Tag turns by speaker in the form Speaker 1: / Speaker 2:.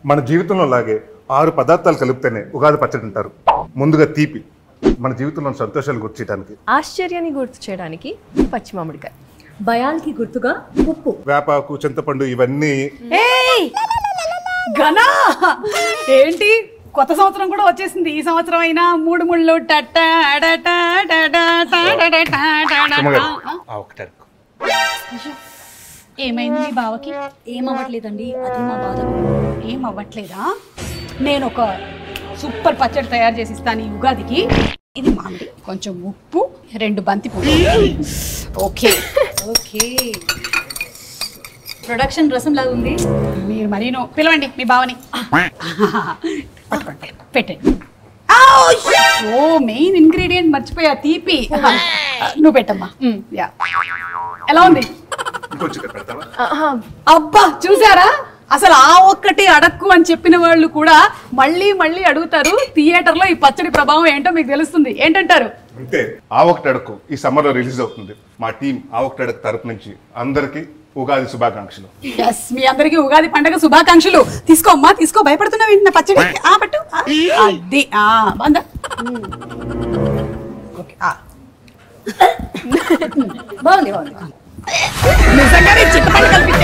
Speaker 1: మన జీవితంలో లాగే ఆరు పదార్థాలు కలిపితేనే ఉగాది పచ్చడి అంటారు ముందుగా తీపి మన జీవితంలో సంతోషాలు గుర్చేయడానికి
Speaker 2: ఆశ్చర్యాన్ని గుర్తు చేయడానికి పచ్చి మామిడికాయ
Speaker 3: భయానికి గుర్తుగా ఉప్పు
Speaker 1: వేపాకు చింతపండు ఇవన్నీ
Speaker 4: ఏయ్ ఘనా ఏంటి కొత్త సంవత్సరం కూడా వచ్చేసింది ఈ సంవత్సరం అయినా మూడు ముళ్ళు టట్టా డటా డటా టా డటా టా డటా
Speaker 1: సుమగారు,
Speaker 4: టా.
Speaker 1: ఆ ఒకటి అడుగు.
Speaker 4: ఏమైంది మీ బావకి
Speaker 3: ఏం అవ్వట్లేదండి అది మా బాధ
Speaker 4: ఏం అవ్వట్లేదా నేను ఒక సూపర్ పచ్చడి తయారు చేసి ఇస్తాను ఈ ఉగాదికి ఇది మామిడి కొంచెం ఉప్పు రెండు బంతి పువ్వు ఓకే
Speaker 3: ఓకే ప్రొడక్షన్ రసం లాగా ఉంది
Speaker 4: మీరు మరీను పిలవండి మీ బావని పట్టుకోండి పెట్టండి ఓ మెయిన్ ఇంగ్రీడియంట్ మర్చిపోయా తీపి నువ్వు పెట్టమ్మా మ్, యా ఎలా ఉంది
Speaker 1: ఇంకొంచెం ఇక్కడ పెడతావా
Speaker 2: ఆహా,
Speaker 4: అబ్బా చూసారా అసలు ఆ ఒక్కటి అడక్కు అని చెప్పిన వాళ్ళు కూడా మళ్ళీ మళ్ళీ అడుగుతారు థియేటర్ లో ఈ పచ్చడి ప్రభావం ఏంటో మీకు తెలుస్తుంది ఏంటంటారు
Speaker 1: అంతే ఆ ఒకటి అడుగు ఈ సమ్మర్ లో రిలీజ్ అవుతుంది మా టీం ఆ ఒకటి అడుగు తరపు నుంచి అందరికి ఉగాది శుభాకాంక్షలు
Speaker 4: ఎస్ మీ అందరికీ ఉగాది పండగ శుభాకాంక్షలు తీసుకో అమ్మా తీసుకో భయపడుతున్నావు ఏంటి నా పచ్చడి ఆ పట్టు ఆ, అది ఆ బాగుందా ఓకే ఆ.
Speaker 3: బాగుంది బాగుంది
Speaker 4: నిజంగానే చిట్టపండు కలిపి